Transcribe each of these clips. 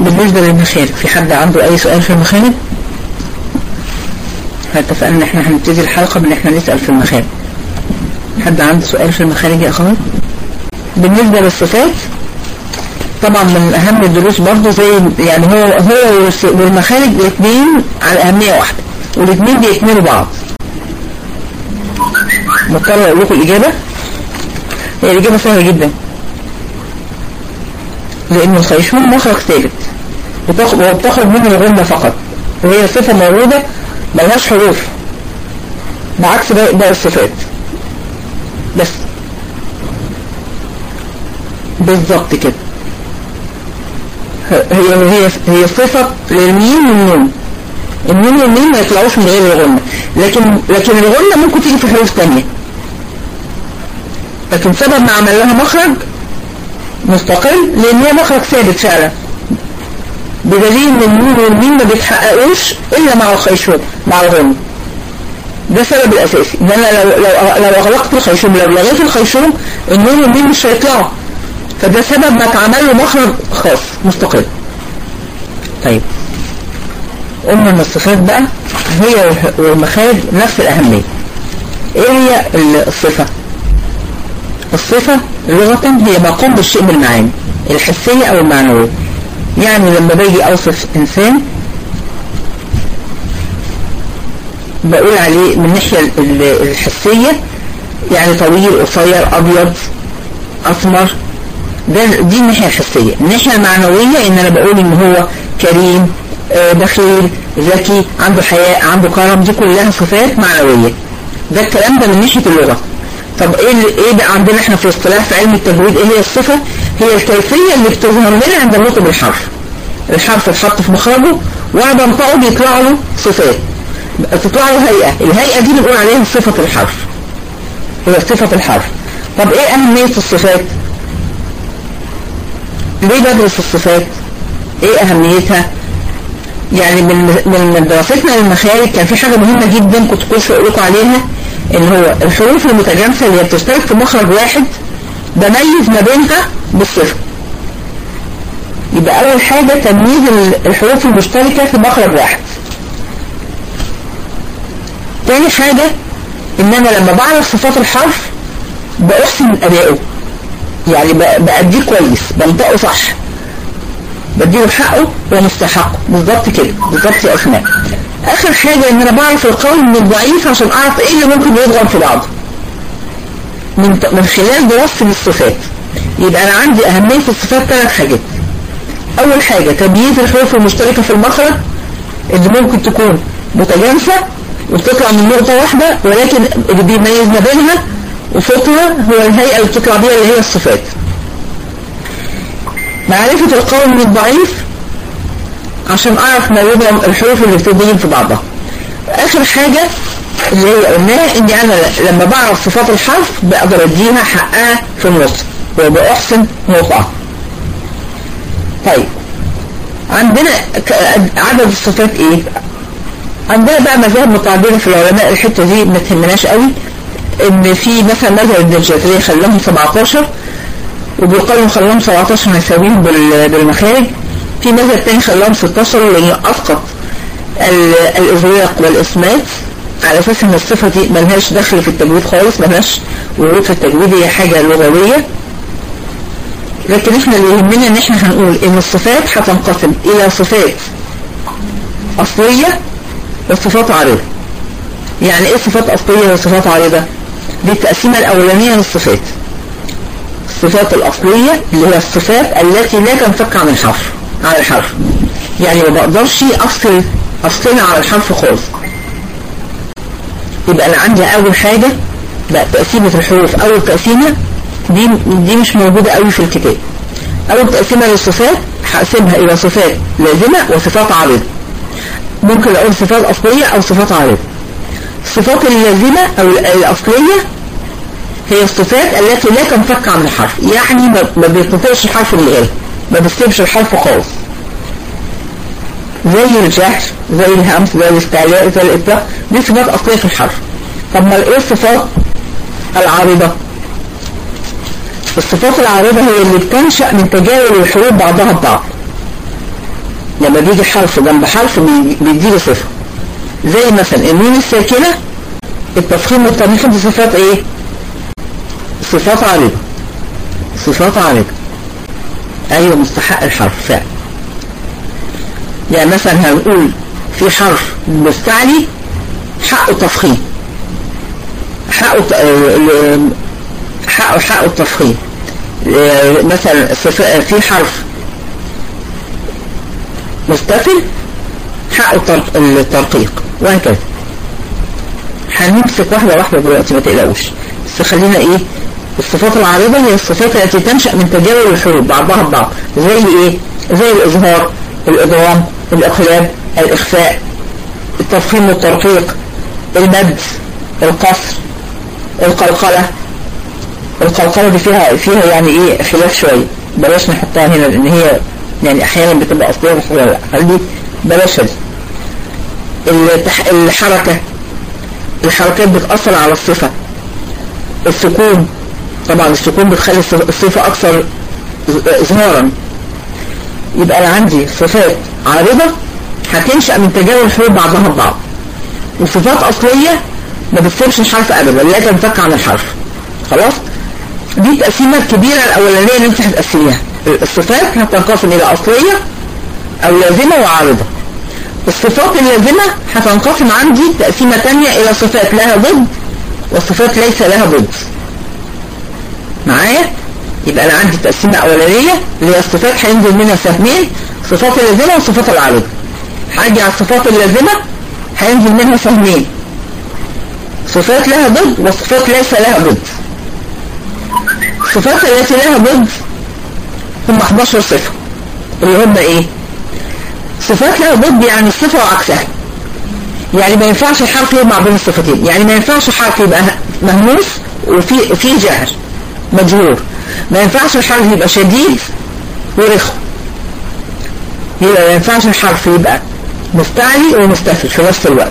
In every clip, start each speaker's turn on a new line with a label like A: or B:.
A: بالنسبة للمخارج في حد عنده اي سؤال في المخارج اتفقنا ان احنا هنبتدي الحلقة بان احنا نسأل في المخارج حد عنده سؤال في المخارج يا اخوات بالنسبة للصفات طبعا من اهم الدروس برضو زي يعني هو هو والمخارج الاثنين على اهمية واحدة والاثنين بيكملوا بعض مضطر اقول لكم الاجابة هي الاجابة سهلة جدا لان الخيشوم مخرج ثابت وبتخرج منه الغنة فقط وهي صفة موجودة ملهاش حروف بعكس باقي الصفات بس بالظبط كده هي هي هي صفة للميم والنون النون والميم ما يطلعوش من غير الغنة لكن لكن الغنة ممكن تيجي في حروف تانية لكن سبب ما عمل لها مخرج مستقل لان هي مخرج ثابت فعلا بدليل ان النون والميم ما بيتحققوش الا مع الخيشوم مع الغنة ده السبب الاساسي ان انا لو لو لو اغلقت الخيشوم لو لغيت الخيشوم النون والميم مش هيطلعوا فده سبب ما اتعمل له مخرج خاص مستقل طيب قلنا ان الصفات بقى هي والمخارج نفس الاهمية ايه هي الصفة الصفة لغة هي ما قم بالشيء من المعاني الحسية او المعنوية يعني لما باجي اوصف انسان بقول عليه من الناحية الحسية يعني طويل قصير ابيض اسمر ده دي الناحية الحسية الناحية المعنوية ان انا بقول ان هو كريم بخيل ذكي عنده حياء عنده كرم دي كلها صفات معنوية ده الكلام ده من ناحية اللغة طب ايه ايه بقى عندنا احنا في اصطلاح في علم التجويد ايه هي الصفة هي الكيفية اللي بتظهر لنا عند النطق بالحرف الحرف اتحط في مخرجه وعند انطقه بيطلع له صفات تطلع له هيئة الهيئة دي بنقول عليها صفة الحرف هي صفة الحرف طب ايه اهمية الصفات ليه بدرس الصفات ايه اهميتها يعني من من دراستنا للمخارج كان في حاجة مهمة جدا كنت كل شوية اقول لكم عليها ان هو الحروف المتجانسة اللي هي بتشترك في مخرج واحد بميز ما بينها بالصفة يبقى اول حاجة تمييز الحروف المشتركة في مخرج واحد تاني حاجة ان انا لما بعرف صفات الحرف بأحسن ادائه يعني بأديه كويس بنطقه صح بديله حقه ومستحقه بالظبط كده بالظبط يا أسماء آخر حاجة إن أنا بعرف القول من الضعيف عشان أعرف إيه اللي ممكن يضغط في بعضه من, من خلال دراسة الصفات يبقى أنا عندي أهمية الصفات ثلاث حاجات أول حاجة تمييز الحروف المشتركة في المخرج اللي ممكن تكون متجانسة وبتطلع من نقطة واحدة ولكن اللي بيميز ما بينها وصوتها هو الهيئة اللي بتطلع بيها اللي هي الصفات معرفة القول من الضعيف عشان اعرف ما بين الحروف اللي بتضيم في بعضها اخر حاجة اللي هي قلناها اني انا لما بعرف صفات الحرف بقدر اديها حقها في النص وبأحسن نطقها طيب عندنا عدد الصفات ايه عندنا بقى مذاهب متعددة في العلماء الحتة دي ما تهمناش قوي ان في مثلا مذهب ابن الجزرية خلاهم 17 وبيقالوا خلاهم 17 هيساويهم بالمخارج في مذهب تاني خلاهم 16 لان اسقط الاغراق والاسمات على اساس ان الصفة دي ملهاش دخل في التجويد خالص ملهاش ورود في التجويد هي حاجة لغوية لكن احنا اللي يهمنا ان احنا هنقول ان الصفات هتنقسم الى صفات اصلية وصفات عارضة يعني ايه صفات اصلية وصفات عارضة دي التقسيمة الاولانية للصفات الصفات الاصلية اللي هي الصفات التي لا تنفك عن الحرف عن الحرف يعني ما بقدرش افصل افصلها عن الحرف خالص يبقى انا عندي اول حاجة بقى تقسيمة الحروف اول تقسيمة دي دي مش موجودة قوي في الكتاب اول تقسيمة للصفات هقسمها الى صفات لازمة وصفات عارضة ممكن اقول صفات اصلية او صفات عارضة الصفات اللازمة او الاصلية هي الصفات التي لا تنفك عن الحرف يعني ما بيتنطقش الحرف اللي قاله ما بيستلمش الحرف خالص زي الجهر زي الهمس زي الاستعلاء زي الاطلاق دي صفات اصلية في الحرف طب ما ايه الصفات العارضة الصفات العارضة هي اللي بتنشأ من تجاوز الحروف بعضها ببعض لما بيجي حرف جنب حرف بيديله صفة زي مثلا النون الساكنة التفخيم والتنخيم دي صفات ايه صفات عارضة صفات عارضة ايوه مستحق الحرف فعلا يعني مثلا هنقول في حرف مستعلي حقه تفخيم حقه حقه حقه التفخيم مثلا في حرف مستفل حقه الترقيق وهكذا هنمسك واحدة واحدة دلوقتي ما تقلقوش بس خلينا ايه الصفات العارضة هي الصفات التي تنشأ من تجاوز الحروف بعضها ببعض زي ايه زي الإظهار الإضغام الإقلاب الإخفاء التفخيم والترقيق المد القصر القلقلة القلقلة دي فيها فيها يعني ايه خلاف شوية بلاش نحطها هنا لان هي يعني احيانا بتبقى اصلية لا خلي بلاش دي الحركة الحركات بتأثر على الصفة السكون طبعا السكون بتخلي الصفة اكثر اظهارا يبقى انا عندي صفات عارضة هتنشأ من تجاوز الحروف بعضها ببعض وصفات اصلية ما بتسيبش الحرف ابدا لا تنفك عن الحرف خلاص دي التقسيمة الكبيرة الاولانية اللي انت هتقسميها الصفات هتنقسم الى اصلية او لازمة وعارضة الصفات اللازمة هتنقسم عندي تقسيمة تانية الى صفات لها ضد وصفات ليس لها ضد معايا يبقى انا عندي تقسيمة اولانية اللي هي الصفات هينزل منها سهمين صفات اللازمة وصفات العارضة هاجي على الصفات اللازمة هينزل منها سهمين صفات لها ضد وصفات ليس لها ضد الصفات التي لها ضد هم 11 صفة اللي هم ايه صفات لها ضد يعني الصفة وعكسها يعني ما ينفعش الحرف يجمع بين الصفتين يعني ما ينفعش حرف يبقى مهموس وفي في جهر مجهور ما ينفعش الحرف يبقى شديد ورخو يبقى ما ينفعش الحرف يبقى مستعلي ومستفل في نفس الوقت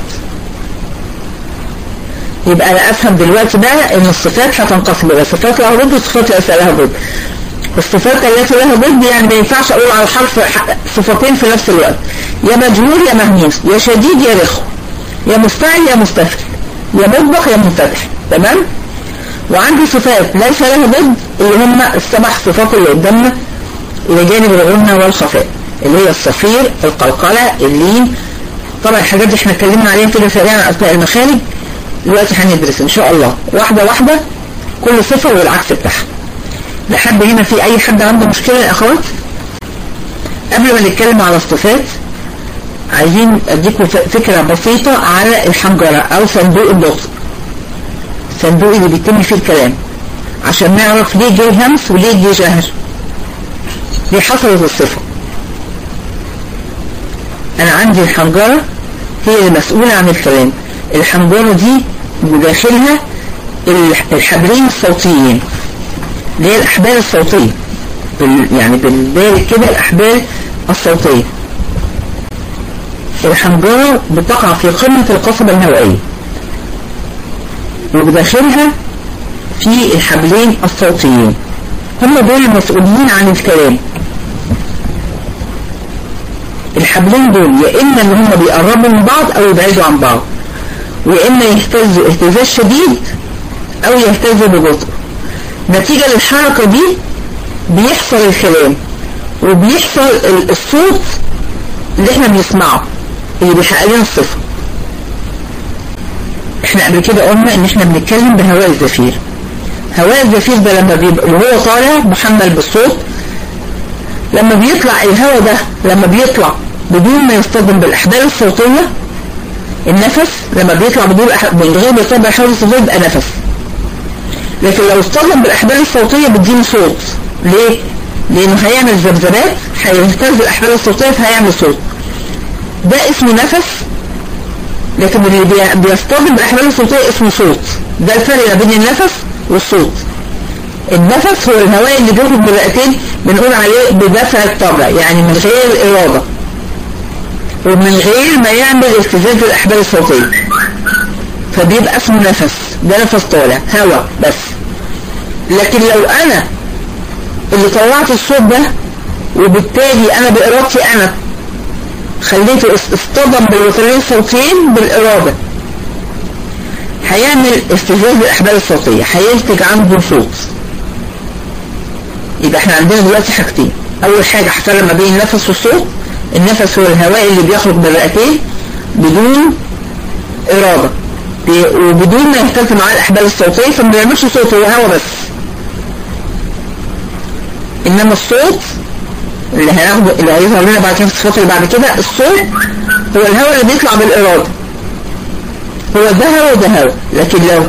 A: يبقى انا افهم دلوقتي بقى ان الصفات هتنقسم الى صفات لها ضد وصفات ليس لها ضد الصفات التي لها ضد يعني ما ينفعش اقول على الحرف صفتين في نفس الوقت يا مجهول يا مهموس يا شديد يا رخو يا مستعل يا مستفل يا مطبخ يا منفتح تمام وعندي صفات ليس لها ضد اللي هم السبع صفات اللي قدامنا الى جانب الغنى والخفاء اللي هي الصفير القلقلة اللين طبعا الحاجات دي احنا اتكلمنا عليها كده سريعا اثناء المخارج دلوقتي هندرس ان شاء الله واحدة واحدة كل صفة والعكس بتاعها لحد هنا في اي حد عنده مشكلة يا اخوات قبل ما نتكلم على الصفات عايزين اديكم فكرة بسيطة على الحنجرة او صندوق النطق الصندوق اللي بيتم فيه الكلام عشان نعرف ليه جاي همس وليه جاي جهر ليه حصلت الصفة انا عندي الحنجرة هي المسؤولة عن الكلام الحنجرة دي بداخلها الحبلين الصوتيين اللي هي الأحبال الصوتية بال يعني بالبال كده الأحبال الصوتية الحنجرة بتقع في قمة القصبة الهوائية وبداخلها في الحبلين الصوتيين هم دول المسؤولين عن الكلام الحبلين دول يا إما إن هم بيقربوا من بعض أو يبعدوا عن بعض ويا إما يهتزوا اهتزاز شديد أو يهتزوا ببطء نتيجة للحركة دي بيحصل الكلام وبيحصل الصوت اللي احنا بنسمعه اللي بيحقق لنا الصفة احنا قبل كده قلنا ان احنا بنتكلم بهواء الزفير هواء الزفير ده لما بيبقى وهو طالع محمل بالصوت لما بيطلع الهواء ده لما بيطلع بدون ما يصطدم بالاحبال الصوتية النفس لما بيطلع بدون من غير ما يصطدم بالاحبال الصوتية يبقى نفس لكن لو اصطدم بالاحبال الصوتية بتديني صوت ليه؟ لانه هيعمل ذبذبات هيهتز الاحبال الصوتية فهيعمل صوت ده اسمه نفس لكن اللي بيصطدم بالاحبال الصوتية اسمه صوت ده الفرق ما بين النفس والصوت النفس هو الهواء اللي بيخرج بالرئتين بنقول عليه بدفع الطبع يعني من غير إرادة ومن غير ما يعمل اهتزاز الأحبال الصوتية فبيبقى اسمه نفس ده نفس طالع هواء بس لكن لو أنا اللي طلعت الصوت ده وبالتالي أنا بإرادتي أنا خليته اصطدم بالوترين الصوتيين بالإرادة هيعمل استفزاز الأحبال الصوتية هينتج عنده صوت يبقى احنا عندنا دلوقتي حاجتين أول حاجة هفرق ما بين النفس والصوت النفس هو الهواء اللي بيخرج من الرئتين بدون إرادة وبدون ما يختلط معاه الأحبال الصوتية فما بيعملش صوت هو هوا بس إنما الصوت اللي هياخده اللي هيظهر لنا بعد كده في الصفات اللي بعد كده الصوت هو الهواء اللي بيطلع بالإرادة هو ده هوا وده هوا لكن لو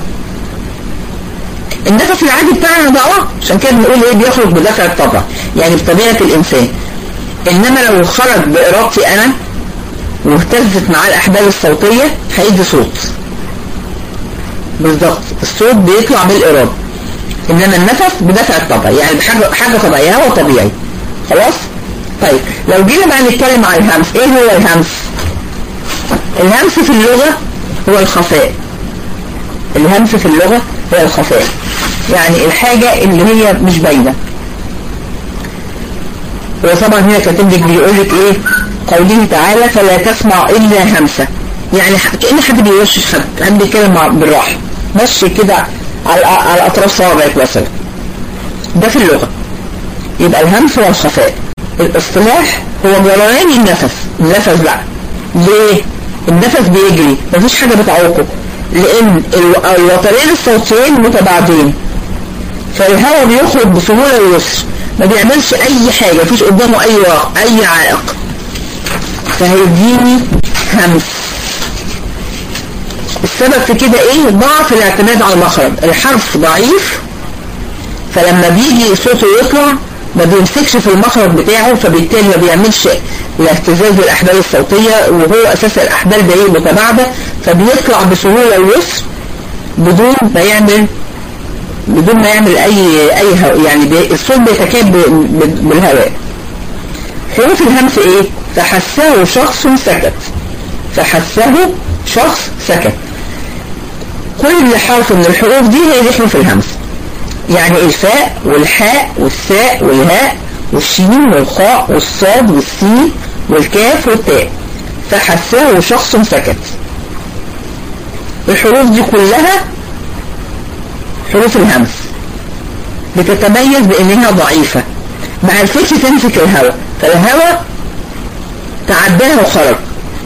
A: النفس العادي بتاعنا ده اه عشان كده بنقول ايه بيخرج بدافع الطبع يعني بطبيعة الإنسان إنما لو خرج بإرادتي أنا واهتزت معاه الأحبال الصوتية هيدي صوت بالظبط الصوت بيطلع بالإرادة إنما النفس بدافع الطبع يعني بحاجة حاجة طبيعية هو طبيعي خلاص طيب لو جينا بقى نتكلم عن الهمس ايه هو الهمس الهمس في اللغة هو الخفاء الهمس في اللغة هو الخفاء يعني الحاجة اللي هي مش باينة وطبعا هنا كاتب لك بيقول لك ايه قوله تعالى فلا تسمع الا همسة يعني كأن حد بيوشش حد حد بيتكلم بالراحة مشي كده على على اطراف صوابعك مثلا ده في اللغة يبقى الهمس هو الخفاء الاصطلاح هو جريان النفس النفس بقى ليه النفس بيجري مفيش حاجة بتعوقه لان الوترين الصوتيين متباعدين فالهواء بيخرج بسهولة ويسر ما بيعملش اي حاجة مفيش قدامه اي اي عائق فهيديني همس السبب في كده ايه ضعف الاعتماد على المخرج الحرف ضعيف فلما بيجي صوته يطلع ما بيمسكش في المخرج بتاعه فبالتالي ما بيعملش الاهتزاز الاحبال الصوتية وهو اساس الاحبال ده ايه متباعدة فبيطلع بسهولة ويسر بدون ما يعمل بدون ما يعمل اي اي هو يعني الصوت بيتكاب بالهواء حروف الهمس ايه فحسه شخص سكت فحسه شخص سكت كل حرف من الحروف دي هي دي حروف الهمس يعني الفاء والحاء والثاء والهاء والشين والخاء والصاد والسين والكاف والتاء فحسه شخص سكت الحروف دي كلها حروف الهمس بتتميز بانها ضعيفة ما عرفتش تمسك الهواء فالهواء تعداها وخرج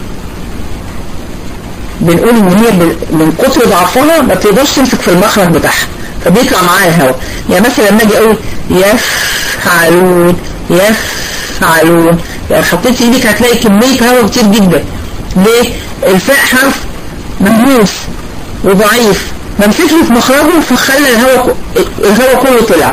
A: بنقول ان هي من كتر ضعفها ما تقدرش تمسك في المخرج بتاعها فبيطلع معاها الهواء يعني مثلا لما اجي اقول يفعلون يفعلون يعني حطيت ايدك هتلاقي كمية هواء كتير جدا ليه الفاء حرف مهموس وضعيف ما مسكش في مخرجه فخلى الهواء الهواء كله طلع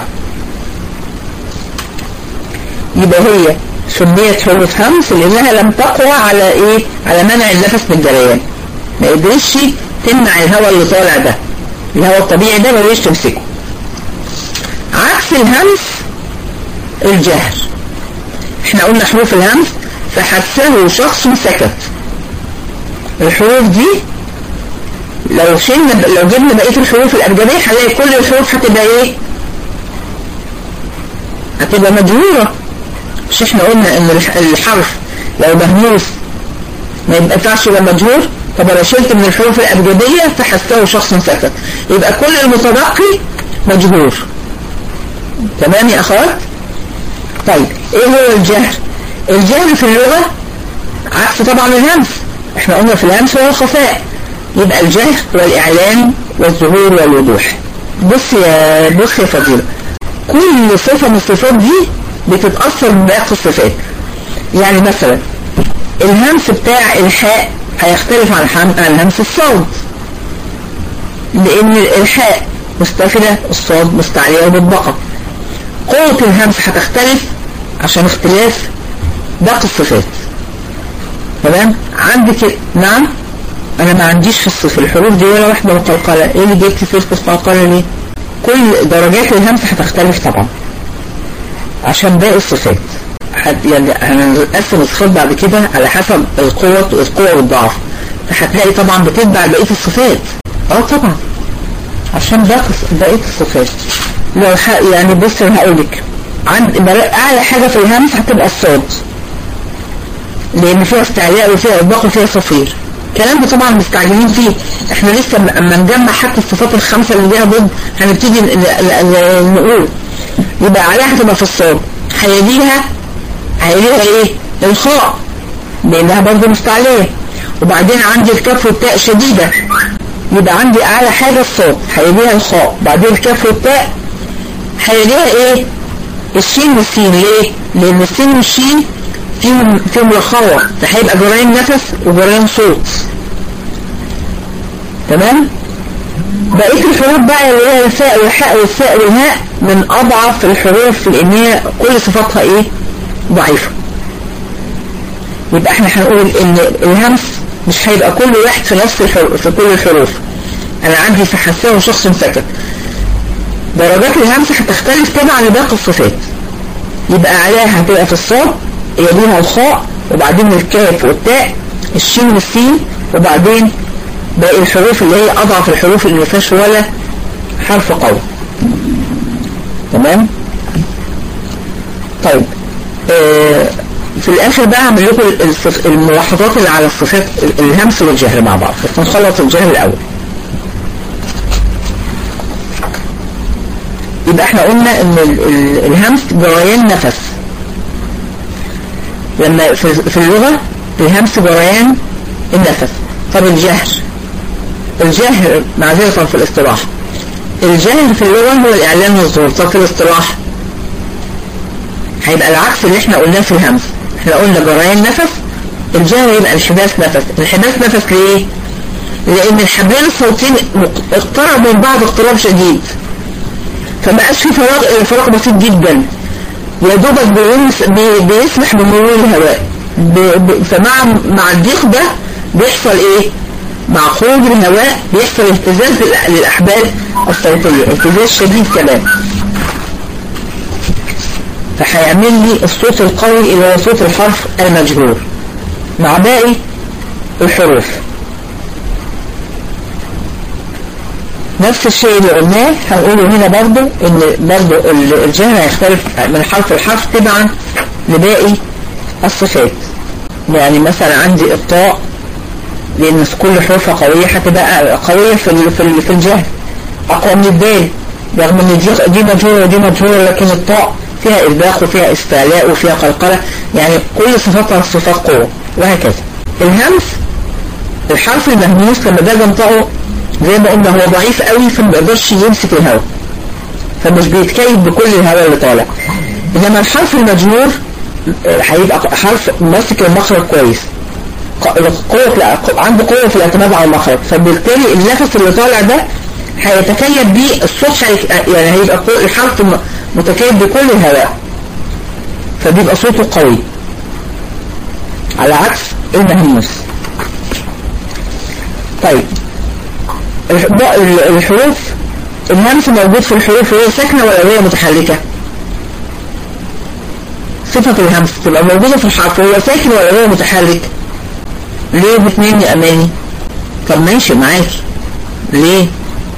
A: يبقى هي سميت حروف همس لانها لم تقوى على ايه على منع النفس من الجريان ما قدرتش تمنع الهواء اللي طالع ده الهواء الطبيعي ده ما قدرتش تمسكه عكس الهمس الجهر احنا قلنا حروف الهمس فحسه شخص سكت الحروف دي لو شلنا لو جبنا بقيه الحروف الابجديه هنلاقي كل الحروف هتبقى ايه هتبقى مجهوره مش احنا قلنا ان الحرف لو مهموس ما ينفعش يبقى مجهور طب انا شلت من الحروف الابجديه فحسه شخص سكت يبقى كل المتبقي مجهور تمام يا اخوات طيب ايه هو الجهر الجهر في اللغه عكس طبعا الهمس احنا قلنا في الهمس هو الخفاء يبقى الجهر هو الإعلان والظهور والوضوح بص يا بص يا فضيلة كل صفة من الصفات دي بتتأثر بباقي الصفات يعني مثلا الهمس بتاع الحاء هيختلف عن عن همس الصاد لأن الحاء مستفلة الصاد مستعلية ومطبقة قوة الهمس هتختلف عشان اختلاف باقي الصفات تمام عندك نعم انا ما عنديش في في الحروف دي ولا واحدة مقلقلة ايه اللي جبت في مقلقلة ليه كل درجات الهمس هتختلف طبعا عشان باقي الصفات يعني هنقسم الصفات بعد كده على حسب القوة القوة والضعف فهتلاقي طبعا بتتبع بقية الصفات اه طبعا عشان باقي بقية الصفات لو يعني بص انا هقول لك عند اعلى حاجة في الهمس هتبقى الصاد لان فيها استعلاء وفيها اطباق وفيها صفير الكلام ده طبعا مستعجلين فيه احنا لسه اما نجمع حتى الصفات الخمسة اللي ليها ضد هنبتدي نقول يبقى عليها هتبقى في الصاد هيليها هيليها ايه الخاء لانها برضه مستعلية وبعدين عندي الكف والتاء شديدة يبقى عندي اعلى حاجة الصاد هيليها الخاء بعدين الكف والتاء هيليها ايه الشين والسين ليه لان السين والشين فيهم فيهم رخاوة فهيبقى جريان نفس وجريان صوت تمام بقية الحروف بقى اللي هي الفاء والحاء والفاء والهاء من أضعف الحروف لأن هي كل صفاتها إيه ضعيفة يبقى احنا هنقول ان الهمس مش هيبقى كل واحد في نفس الحروف في كل الحروف انا عندي في حسان وشخص سكت درجات الهمس هتختلف كده عن باقي الصفات يبقى عليها هتبقى في الصاد يليها الخاء وبعدين الكاف والتاء الشين والسين وبعدين باقي الحروف اللي هي اضعف الحروف اللي ما فيهاش ولا حرف قوي تمام طيب آه في الاخر بقى اعمل لكم الملاحظات اللي على الصفات الهمس والجهر مع بعض بس نخلص الجهر الاول يبقى احنا قلنا ان الهمس جريان نفس لما في اللغة الهمس جريان النفس طب الجهر الجهر معذرة في الاصطلاح الجهر في اللغة هو الإعلان والظهور طب في الاصطلاح هيبقى العكس اللي احنا قلناه في الهمس احنا قلنا جريان نفس الجهر يبقى انحباس نفس انحباس نفس ليه؟ لأن الحبلين الصوتين اقتربوا من بعض اقتراب شديد فما بقاش في فراغ فراغ بسيط جدا يا دوبك بيسمح بمرور الهواء فمع مع الضيق ده بيحصل ايه مع خروج الهواء بيحصل اهتزاز للأحبال الصوتية اهتزاز شديد كمان فهيعمل لي الصوت القوي اللي هو صوت الحرف المجهور مع باقي الحروف نفس الشيء اللي قلناه هنقوله هنا برضو ان برضو الجهر هيختلف من حرف لحرف تبعا لباقي الصفات يعني مثلا عندي الطاء لان كل حروفها قوية هتبقى قوية في في في الجهر اقوى من الدال رغم ان دي دي مجهورة ودي مجهورة لكن الطاء فيها إلباق وفيها استعلاء وفيها قلقلة يعني كل صفاتها صفات قوة وهكذا الهمس الحرف المهموس لما باجي انطقه زي ما قلنا هو ضعيف قوي فما بيقدرش يمسك الهواء فمش بيتكيف بكل الهواء اللي طالع انما الحرف المجرور هيبقى حرف ماسك المخرج كويس قوة لا عنده قوة في الاعتماد على المخرج فبالتالي النفس اللي طالع ده هيتكيف بيه الصوت يعني هيبقى الحرف متكيف بكل الهواء فبيبقى صوته قوي على عكس المهموس طيب الحروف الهمس موجود في الحروف وهي ساكنة ولا وهي متحركة صفة الهمس تبقى موجودة في الحرف وهو ساكن ولا هو متحرك ليه باتنين يا أماني طب ماشي معاكي ليه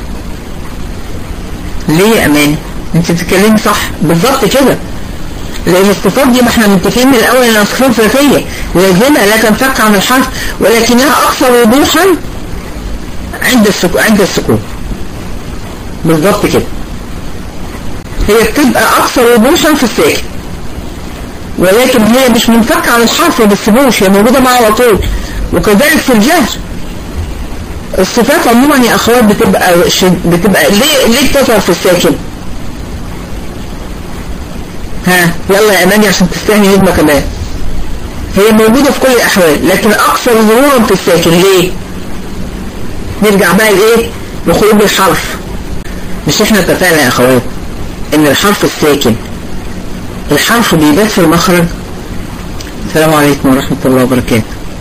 A: ليه يا أماني انت بتتكلمي صح بالظبط كده لأن الصفات دي ما احنا متفقين من الأول انها صفات ذاتية لازمها لا تنفك عن الحرف ولكنها أكثر وضوحا عند السكون عند السكون بالظبط كده هي بتبقى أكثر وضوحا في الساكن ولكن هي مش منفكة عن الحرف ما بتسيبوش هي موجودة معاه على طول وكذلك في الجهر الصفات عموما يا اخوات بتبقى شد... بتبقى ليه ليه بتظهر في الساكن ها يلا يا اماني عشان تستهني نجمه كمان هي موجودة في كل الاحوال لكن اكثر ظهورا في الساكن ليه نرجع بقى لايه لخروج الحرف مش احنا اتفقنا يا اخوات ان الحرف الساكن الحرف بيبات في المخرج السلام عليكم ورحمة الله وبركاته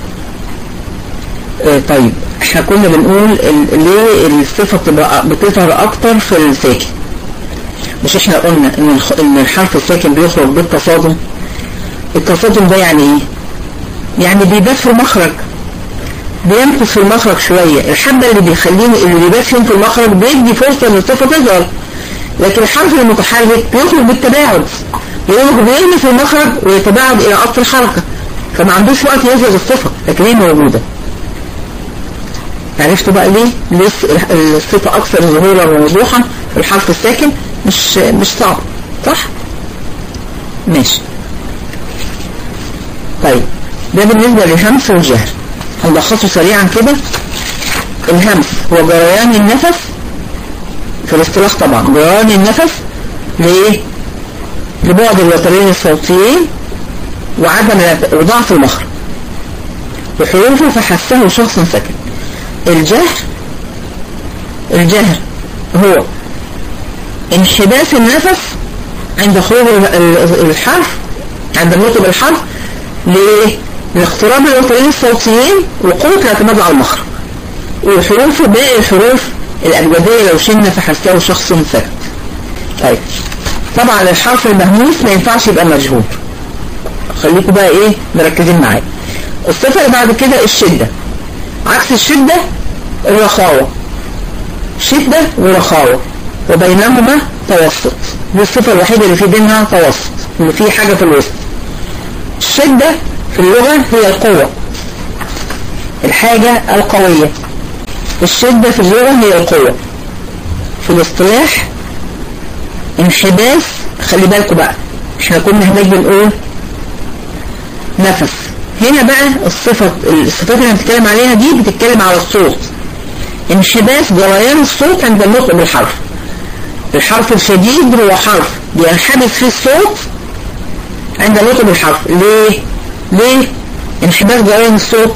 A: اه طيب احنا كنا بنقول ليه الصفة بتبقى بتظهر اكتر في الساكن مش احنا قلنا ان ان الحرف الساكن بيخرج بالتصادم التصادم ده يعني ايه يعني بيبات في المخرج بيمكث في المخرج شوية الحبة اللي بيخليني اللي بيبات فيهم في المخرج بيدي فرصة ان الصفة تظهر لكن الحرف المتحرك بيخرج بالتباعد بيخرج بيرمي في المخرج ويتباعد الى اصل الحركة فما عندوش وقت يظهر الصفة لكن هي موجودة عرفتوا بقى ليه ليه الصفة أكثر ظهورا ووضوحا في الحرف الساكن مش مش صعب صح ماشي طيب ده بالنسبة للهمس والجهر هنلخصه سريعا كده الهمس هو جريان النفس في الاصطلاح طبعا جريان النفس ليه لبعد الوترين الصوتيين وعدم وضعف المخرج وحروفه فحسه شخص سكن الجهر الجهر هو انحباس النفس عند خروج الحرف عند النطق بالحرف ليه؟ لاقتراب الوترين الصوتيين وقوة الاعتماد على المخرج والحروف باقي الحروف الأجوبية لو شلنا فحسه شخص سكت طيب طبعا الحرف المهموس ما ينفعش يبقى مجهول خليكم بقى ايه مركزين معايا الصفة اللي بعد كده الشدة عكس الشدة الرخاوة شدة ورخاوة وبينهما توسط دي الصفة الوحيدة اللي في بينها توسط اللي في حاجة في الوسط الشدة في اللغة هي القوة الحاجة القوية الشدة في اللغة هي القوة في الاصطلاح انحباس خلي بالكم بقى احنا كنا هناك بنقول نفس هنا بقى الصفة الصفات اللي هنتكلم عليها دي بتتكلم على الصوت انحباس جريان الصوت عند النطق بالحرف الحرف الشديد هو حرف بينحبس فيه الصوت عند النطق بالحرف ليه ليه انحباس جريان الصوت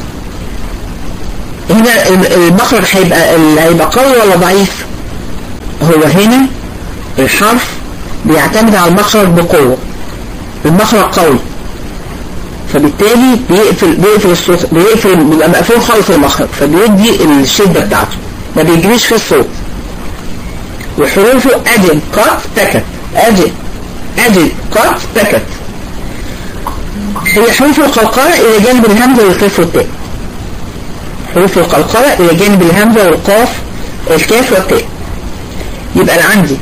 A: هنا المخرج هيبقى هيبقى قوي ولا ضعيف هو هنا الحرف بيعتمد على المخرج بقوة المخرج قوي فبالتالي بيقفل بيقفل الصوت بيقفل بيبقى مقفول خالص المخرج فبيدي الشدة بتاعته ما بيجريش في الصوت وحروفه أجل قط تكت أجل أجل قط تكت هي حروف القلقلة إلى جانب الهمزة والكاف والتاء حروف القلقلة إلى جانب الهمزة والقاف الكاف والتاء يبقى أنا عندي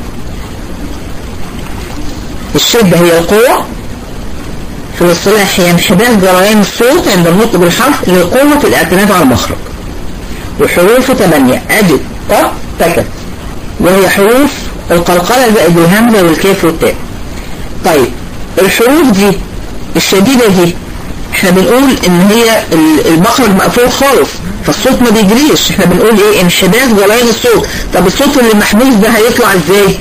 A: الشدة هي القوة في الاصطلاح هي انحباس جريان الصوت عند النطق بالحرف لقوة الاعتماد على المخرج وحروفه ثمانية أجد قط تكت وهي حروف القلقلة زائد الهمزة والكاف والتاء طيب الحروف دي الشديدة دي احنا بنقول ان هي المخرج مقفول خالص فالصوت ما بيجريش احنا بنقول ايه انحباس جريان الصوت طب الصوت اللي محبوس ده هيطلع ازاي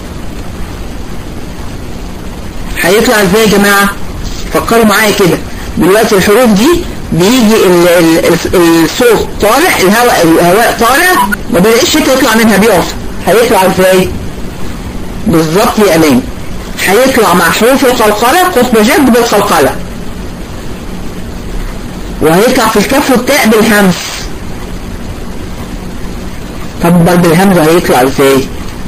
A: هيطلع ازاي يا جماعة فكروا معايا كده دلوقتي الحروف دي بيجي ال ال الصوت طالع الهواء الهواء طالع ما بيلاقيش شكل يطلع منها بيقف هيطلع ازاي بالظبط يا امان هيطلع مع حروف القلقلة قطب جد بالقلقلة وهيطلع في الكف والتاء بالهمس طب بالهمزة هيطلع ازاي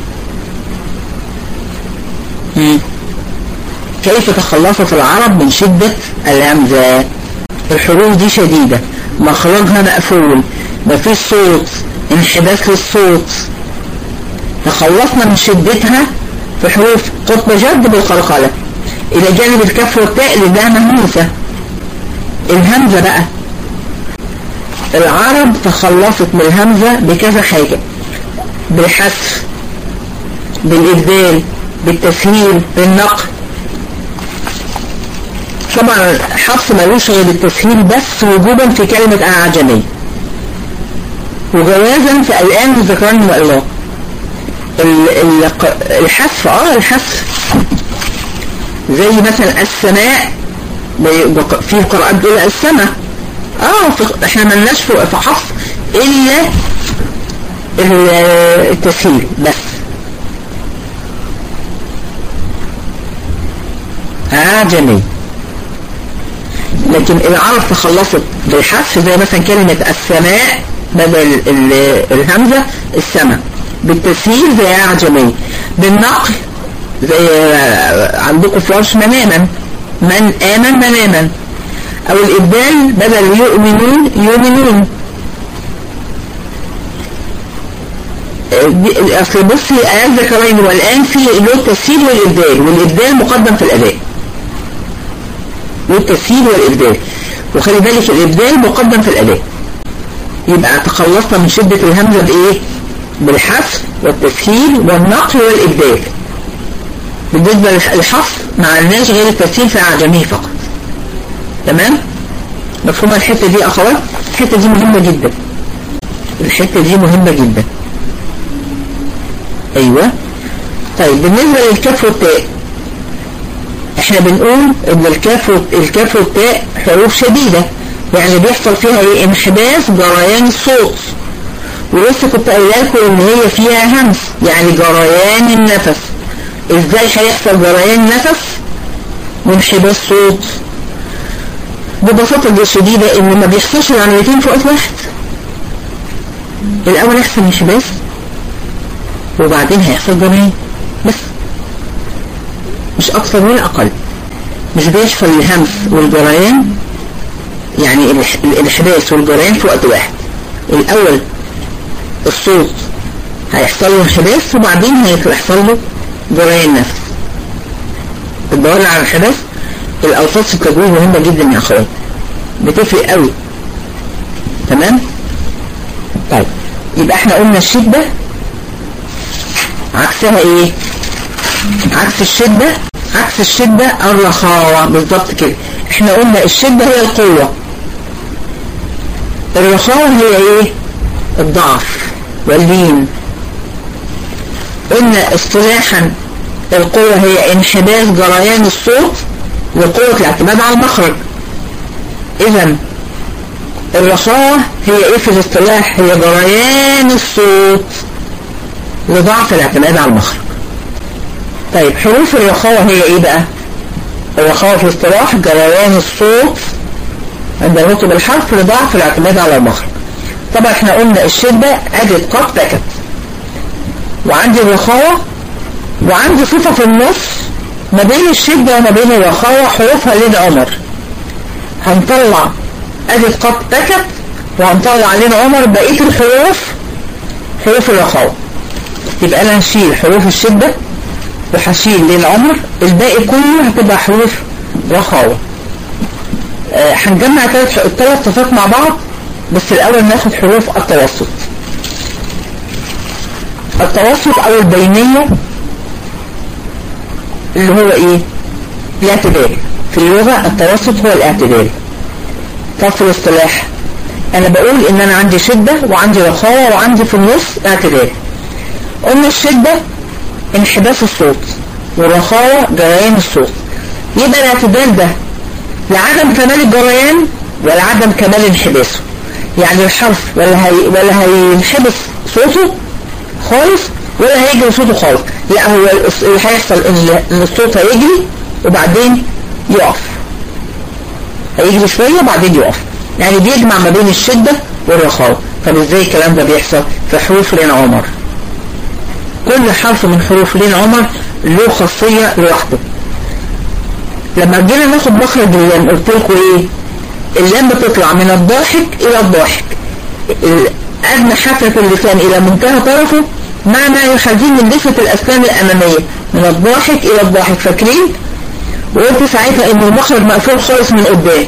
A: مم. كيف تخلصت العرب من شدة الهمزة الحروف دي شديدة مخرجها مقفول مفيش صوت انحباس للصوت تخلصنا من شدتها في حروف قطب جد بالقلقلة إلى جانب الكف والتاء اللي ده مهموسة الهمزة بقى العرب تخلصت من الهمزة بكذا حاجة بالحذف بالإبدال بالتسهيل بالنقل طبعا حفص ملوش غير التسهيل بس وجوبا في كلمة أعجمية وجوازا في الآن ذكران وإلا الحذف اه الحذف زي مثلا السماء في قراءات بتقول السماء اه احنا ملناش في حفص الا التسهيل بس أعجمي لكن العرب تخلصت بالحذف زي مثلا كلمة السماء بدل الهمزة السماء بالتسهيل زي أعجمي بالنقل زي عندكم فرش مناما من آمن مناما أو الإبدال بدل يؤمنون يؤمنون أصل بصي آيات ذكرين والآن في له التسهيل والإبدال والإبدال مقدم في الأداء له التسهيل والإبدال وخلي بالك الإبدال مقدم في الأداء يبقى تخلصنا من شدة الهمزة بإيه بالحذف والتسهيل والنقل والإبدال بالنسبة للحذف ما عندناش غير التسهيل في أعجمه فقط تمام مفهومة الحتة دي أخوات الحتة دي مهمة جدا الحتة دي مهمة جدا أيوة طيب بالنسبة للكاف والتاء احنا بنقول ان الكاف الكاف والتاء حروف شديدة يعني بيحصل فيها ايه انحباس جريان الصوت ولسه كنت قايله لكم ان هي فيها همس يعني جريان النفس ازاي هيحصل جريان نفس وانحباس صوت ببساطة شديدة ان ما بيحصلش العمليتين في وقت واحد الاول يحصل انحباس وبعدين هيحصل جريان بس مش اكثر ولا اقل مش بيحصل الهمس والجريان يعني الانحباس والجريان في وقت واحد الاول الصوت هيحصل له انحباس وبعدين هيحصل له جريان نفس الدور على الانحباس الاوساط في التجويد مهمة جدا يا اخوان بتفرق قوي تمام طيب يبقى احنا قلنا الشدة عكسها ايه عكس الشدة عكس الشدة الرخاوة بالضبط كده احنا قلنا الشدة هي القوة الرخاوة هي ايه الضعف واللين قلنا اصطلاحا القوة هي انحباس جريان الصوت وقوة الاعتماد على المخرج اذا الرخاوة هي ايه في الاصطلاح هي جريان الصوت لضعف الاعتماد على المخرج طيب حروف الرخاوة هي ايه بقى الرخاوة في الاصطلاح جريان الصوت عند النطق بالحرف لضعف الاعتماد على المخرج طبعا احنا قلنا الشدة اجد قد بكت وعندي الرخاوة وعندي صفة في النص ما بين الشدة وما بين الرخاوة حروفها لين عمر هنطلع اجد قد بكت وهنطلع لين عمر بقية الحروف حروف الرخاوة يبقى انا هشيل حروف الشدة وهشيل للعمر الباقي كله هتبقى حروف رخاوة آه هنجمع الثلاث صفات مع بعض بس الاول ناخد حروف التوسط التوسط او البينية اللي هو ايه الاعتدال في اللغة التوسط هو الاعتدال طب في الاصطلاح انا بقول ان انا عندي شدة وعندي رخاوة وعندي في النص اعتدال قلنا الشدة انحباس الصوت والرخاوة جريان الصوت يبقى الاعتدال ده لعدم كمال الجريان ولا عدم كمال انحباسه يعني الحرف ولا هي ولا هينحبس صوته خالص ولا هيجري صوته خالص لا هو اللي هيحصل ان الصوت هيجري وبعدين يقف هيجري شوية وبعدين يقف يعني بيجمع ما بين الشدة والرخاوة طب ازاي الكلام ده بيحصل في حروف لين عمر كل حرف من حروف لين عمر له خاصية لوحده لما جينا ناخد مخرج اللام قلت لكم ايه اللام بتطلع من الضاحك الى الضاحك ادنى حافة اللسان الى منتهى طرفه مع ما يحاذيه من لفة الاسنان الامامية من الضاحك الى الضاحك فاكرين وقلت ساعتها ان المخرج مقفول خالص من قدام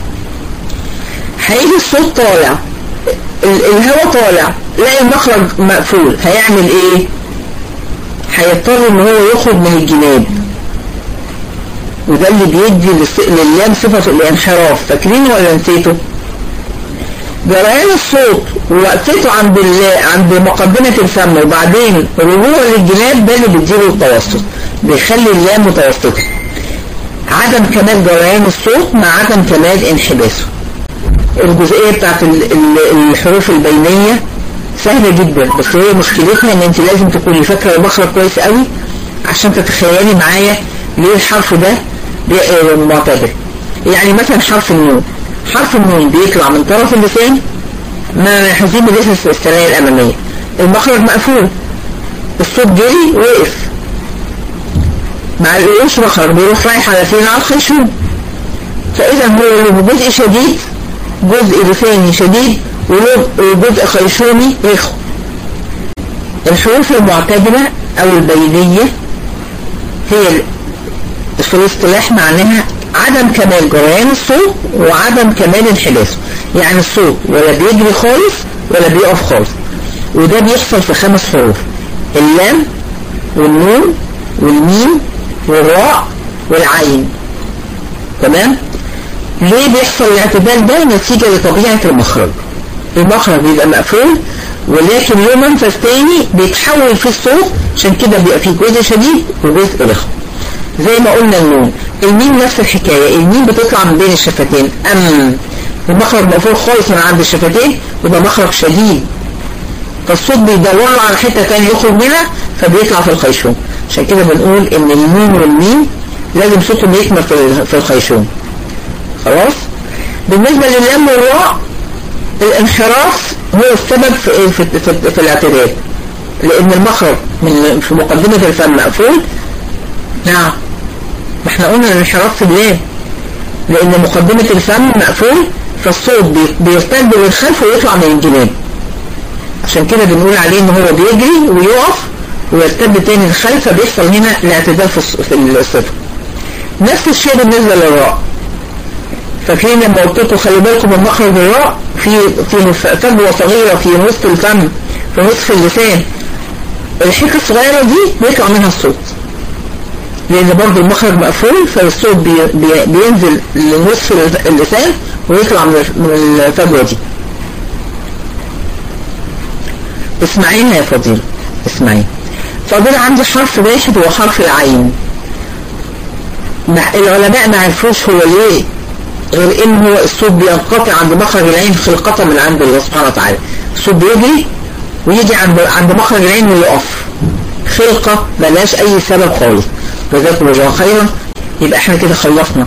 A: هيجي الصوت طالع الهواء طالع لا المخرج مقفول هيعمل ايه هيضطر ان هو يخرج من الجناب وده اللي بيدي لللام صفة الانحراف فاكرين ولا نسيته جريان الصوت ووقفته عند عند مقدمة الفم وبعدين رجوعه للجناب ده اللي بيديله التوسط بيخلي اللام متوسطة عدم كمال جريان الصوت مع عدم كمال انحباسه الجزئية بتاعت الحروف البينية سهلة جدا بس هي مشكلتها ان انت لازم تكوني فاكرة المخرج كويس قوي عشان تتخيلي معايا ليه الحرف ده معتدل يعني مثلا حرف النون حرف النون بيطلع من طرف اللسان ما حزين بالاسم الثنايا الامامية المخرج مقفول الصوت جري وقف مع القيوش مخرج بيروح رايح على فين على الخيشوم فاذا هو له جزء شديد جزء لساني شديد وله جزء خيشومي رخو الحروف المعتدلة او البينية هي في الاصطلاح معناها عدم كمال جريان الصوت وعدم كمال انحباسه يعني الصوت ولا بيجري خالص ولا بيقف خالص وده بيحصل في خمس حروف اللام والنون والميم والراء والعين تمام ليه بيحصل الاعتدال ده نتيجة لطبيعة المخرج المخرج بيبقى مقفول ولكن له منفذ تاني بيتحول فيه الصوت عشان كده بيبقى فيه جزء شديد وجزء رخم زي ما قلنا النون الميم نفس الحكاية الميم بتطلع من بين الشفتين أم المخرج مقفول خالص من عند الشفتين وده مخرج شديد فالصوت بيدور له على حتة تانية يخرج منها فبيطلع في الخيشوم عشان كده بنقول ان الميم والميم لازم صوتهم يكمل في في الخيشوم خلاص بالنسبة لللام والراء الانحراف هو السبب في, في, في, في الاعتدال لان المخرج من في مقدمة الفم مقفول نعم ما احنا قلنا الانحراف في اللام لان مقدمة الفم مقفول فالصوت بيرتد للخلف ويطلع من الجناب عشان كده بنقول عليه ان هو بيجري ويقف ويرتد تاني للخلف فبيحصل هنا الاعتدال في الصفر نفس الشيء بالنسبة للراء فاكرين لما قلت لكم خلي بالكم من مخرج الراء في في فجوه صغيره في وسط الفم في نصف اللسان الحته الصغيره دي بيطلع منها الصوت لان برضه المخرج مقفول فالصوت بي بي بينزل لنصف اللسان ويطلع من الفجوه دي اسمعيها يا فضيله اسمعي فضيله عندي حرف واحد هو حرف العين العلماء ما عرفوش هو ليه غير ان هو الصوت بينقطع عند مخرج العين خلقة من عند الله سبحانه وتعالى الصوت بيجري ويجي عند عند مخرج العين ويقف خلقة ملهاش اي سبب خالص جزاكم الله خيرا يبقى احنا كده خلصنا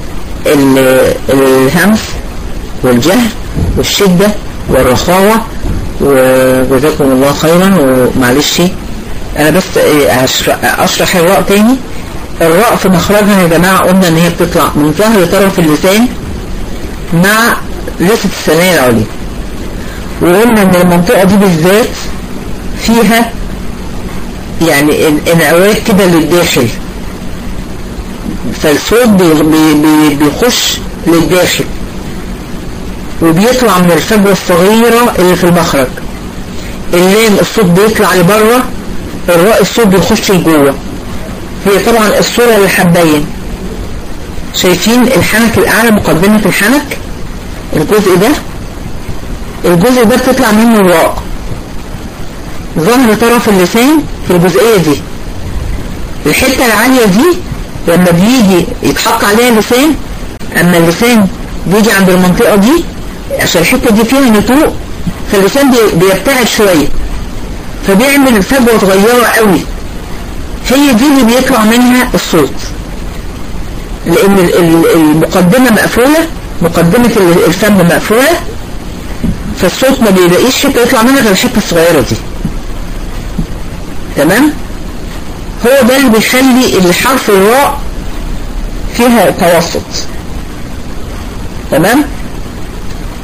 A: الهمس والجهل والشدة والرخاوة وجزاكم الله خيرا ومعلش انا بس اشرح الراء تاني الراء في مخرجها يا جماعة قلنا ان هي بتطلع من ظهر طرف اللسان مع لثة الثنايا العليا وقلنا ان المنطقة دي بالذات فيها يعني انعواج كده للداخل فالصوت بي بي بيخش للداخل وبيطلع من الفجوة الصغيرة اللي في المخرج اللام الصوت بيطلع لبره الراء الصوت بيخش لجوه هي طبعا الصورة اللي حبين شايفين الحنك الأعلى مقدمة الحنك الجزء ده الجزء ده بتطلع منه الراء ظهر طرف اللسان في الجزئية دي الحتة العالية دي لما بيجي يتحط عليها اللسان أما اللسان بيجي عند المنطقة دي عشان الحتة دي فيها نتوء فاللسان بيبتعد شوية فبيعمل فجوة صغيرة قوي هي دي اللي بيطلع منها الصوت لان المقدمة مقفولة مقدمة الفم مقفولة فالصوت ما بيلاقيش حتة يطلع منها غير الحتة الصغيرة دي تمام هو ده اللي بيخلي الحرف الراء فيها توسط تمام